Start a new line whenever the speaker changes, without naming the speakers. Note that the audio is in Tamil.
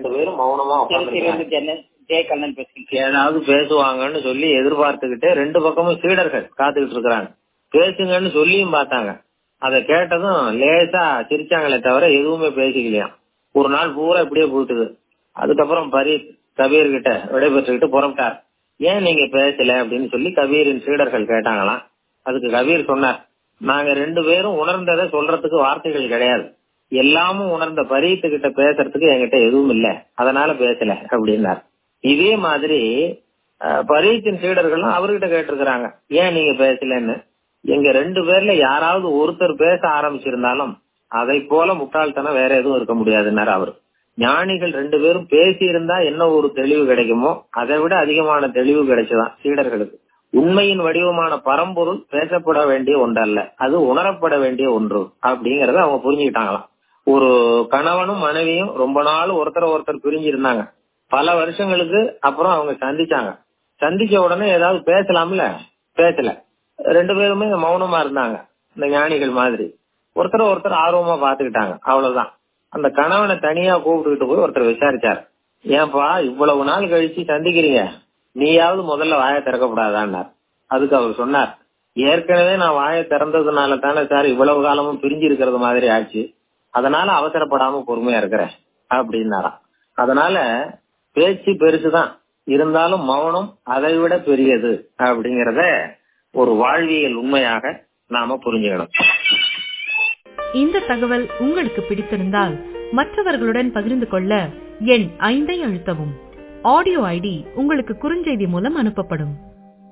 ரெண்டு பேரும் மௌனமா உட்கார்ந்து
திருச்சியிலிருந்து ஜென- ஜெயகண்ணன் பேசுகிறேன்
ஏதாவது பேசுவாங்கன்னு சொல்லி எதிர்பார்த்துக்கிட்டு ரெண்டு பக்கமும் சீடர்கள் காத்துக்கிட்டு இருக்கிறாங்க பேசுங்கன்னு சொல்லியும் பார்த்தாங்க அதை கேட்டதும் லேசா சிரிச்சாங்களே தவிர எதுவுமே பேசிக்கலையாம் ஒரு நாள் பூரா இப்படியே போயிட்டுது அதுக்கப்புறம் பரீத் கபீர் கிட்ட விடைபெற்றுக்கிட்டு புறப்பட்டார் ஏன் நீங்க பேசல அப்படின்னு சொல்லி கபீரின் சீடர்கள் கேட்டாங்களாம் அதுக்கு கபீர் சொன்னார் நாங்க ரெண்டு பேரும் உணர்ந்ததை சொல்றதுக்கு வார்த்தைகள் கிடையாது எல்லாமும் உணர்ந்த பரீத்து கிட்ட பேசுறதுக்கு என்கிட்ட எதுவும் இல்ல அதனால பேசல அப்படின்னார் இதே மாதிரி அஹ், பரீத்தின் சீடர்களும் அவர்கிட்ட கேட்டிருக்கிறாங்க ஏன் நீங்க பேசலன்னு எங்க ரெண்டு பேர்ல யாராவது ஒருத்தர் பேச ஆரம்பிச்சிருந்தாலும் அதை போல முட்டாள்தனம் வேற எதுவும் இருக்க முடியாதுன்னாரு அவர் ஞானிகள் ரெண்டு பேரும் பேசி இருந்தா என்ன ஒரு தெளிவு கிடைக்குமோ அதை விட அதிகமான தெளிவு கிடைச்சுதான் சீடர்களுக்கு உண்மையின் வடிவமான பரம்பொருள் பேசப்பட வேண்டிய ஒன்றல்ல அது உணரப்பட வேண்டிய ஒன்று அப்படிங்கறத அவங்க புரிஞ்சுக்கிட்டாங்களாம் ஒரு கணவனும் மனைவியும் ரொம்ப நாள் ஒருத்தர் ஒருத்தர் பிரிஞ்சு இருந்தாங்க பல வருஷங்களுக்கு அப்புறம் அவங்க சந்திச்சாங்க சந்திச்ச உடனே ஏதாவது பேசலாம்ல பேசல ரெண்டு பேருமே மௌனமா இருந்தாங்க இந்த ஞானிகள் மாதிரி ஒருத்தர் ஒருத்தர் ஆர்வமா பாத்துக்கிட்டாங்க அவ்வளவுதான் அந்த கணவனை தனியா கூப்பிட்டுக்கிட்டு போய் ஒருத்தர் விசாரிச்சார் ஏன்பா இவ்வளவு நாள் கழிச்சு சந்திக்கிறீங்க நீயாவது முதல்ல வாயை திறக்கப்படாதான்னார் அதுக்கு அவர் சொன்னார் ஏற்கனவே நான் வாயை திறந்ததுனால தானே சார் இவ்வளவு காலமும் பிரிஞ்சு இருக்கிறது மாதிரி ஆச்சு அதனால அவசரப்படாம பொறுமையா இருக்கிறேன் அப்படின்னாராம் அதனால பேச்சு பெருசுதான் இருந்தாலும் மௌனம் அதை விட பெரியது அப்படிங்கறத ஒரு வாழ்வியல் உண்மையாக நாம புரிஞ்சுக்கணும்
இந்த தகவல் உங்களுக்கு பிடித்திருந்தால் மற்றவர்களுடன் பகிர்ந்து கொள்ள எண் ஐந்தை அழுத்தவும் ஆடியோ ஐடி உங்களுக்கு குறுஞ்செய்தி மூலம் அனுப்பப்படும்